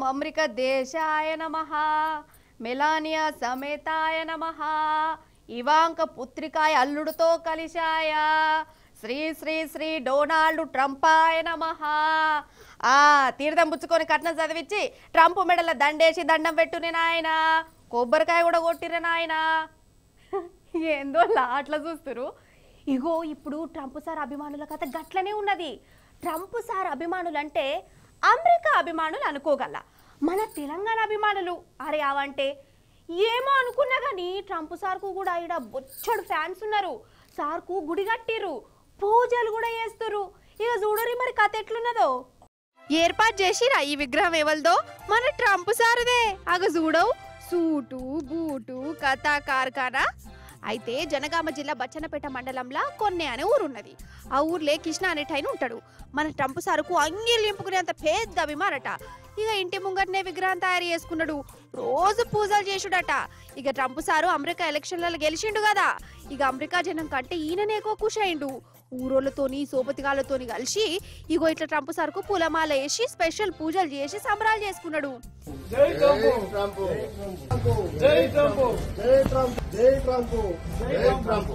America దేశాయ నమ Melania సమేతాయ నమ ఇవాంక పుత్రికాయ అల్లుడితో కలిశాయ శ్రీ శ్రీ శ్రీ డొనాల్డ్ ట్రంపాయ నమ ఆ తీర్థం పుచ్చుకొని కట్నం చదివించి ట్రంప్ మెడల దండేసి దండం పెట్టుని నాయన కొబ్బరికాయ కూడా కొట్టిర నాయన ఏందో అట్లా చూస్తురు ఇగో ఇప్పుడు ట్రంప్ సార్ అభిమానుల కథ గట్లనే ఉన్నది ట్రంప్ సార్ అభిమానులు అంటే అమెరికా అభిమానులు అనుకోగల మన తెలంగాణ అభిమానులు అరే అవంటే ఏమో అనుకున్నా కానీ ట్రంప్ సార్కు కూడా ఈడ బొచ్చడు ఫ్యాన్స్ ఉన్నారు సార్కు గుడి కట్టిర్రు పూజలు కూడా చేస్తురు ఇక చూడరి మరి కథ ఎట్లున్నదో ఏర్పాటు చేసిరా ఈ విగ్రహం ఎవరిదో మన ట్రంప్ సారుదే అగ చూడవు సూటు బూటు కథ కార్ఖానా అయితే జనగామ జిల్లా బచ్చన్నపేట మండలంలో కొన్నే అనే ఊరున్నది ఆ ఊర్లే కృష్ణ అనేటైన ఉంటాడు మన ట్రంప్ సారుకు అంగీలు నింపుకునేంత పెద్ద అభిమానట ఇక ఇంటి ముంగటనే విగ్రహం తయారు చేసుకున్నాడు రోజు పూజలు చేసుడట ఇక ట్రంప్ సారు అమెరికా ఎలక్షన్లలో గెలిచిండు కదా ఇక అమెరికా జనం కంటే ఈయననే ఎక్కువ ఖుషి అయిండు ఊరోళ్ళతోని సోపతిగాళ్ళతోని కలిసి ఇగో ఇట్లా ట్రంప్ సార్కు పూలమాల వేసి స్పెషల్ పూజలు చేసి సంబరాలు చేసుకున్నాడు జై ట్రంప్ ట్రంప్ జై ట్రంప్ జై ట్రంప్ జై ట్రంప్ జై ట్రంప్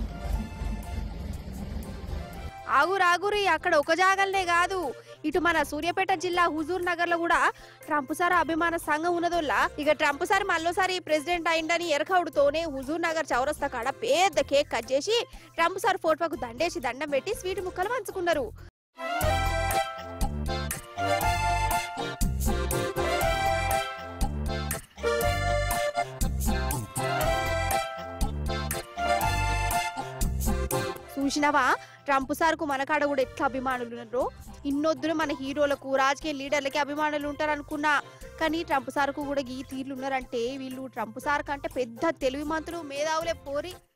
ఆగురు ఆగురి అక్కడ ఒక జాగల్నే కాదు ఇటు మన సూర్యాపేట జిల్లా హుజూర్ నగర్ లో కూడా ట్రంప్ సార్ అభిమాన సంఘం ఉన్నదోల్లా ఇక ట్రంప్ సార్ మళ్ళోసారి ప్రెసిడెంట్ అయిందని ఎరకవుడుతోనే హుజూర్ నగర్ చౌరస్తా కాడ పెద్ద కేక్ కట్ చేసి ట్రంప్ సార్ ఫోటోకు దండేసి దండం పెట్టి స్వీట్ ముక్కలు పంచుకున్నారు చూసినావా ట్రంప్ సార్కు మన కాడ కూడా ఎట్లా అభిమానులు ఉన్నారు ఇన్నొద్దులు మన హీరోలకు రాజకీయ లీడర్లకి అభిమానులు ఉంటారు అనుకున్నా కానీ ట్రంప్ సార్కు కూడా ఈ తీర్లు ఉన్నారంటే వీళ్ళు ట్రంప్ సార్ కంటే పెద్ద తెలివి మంత్రులు మేధావులే పోరి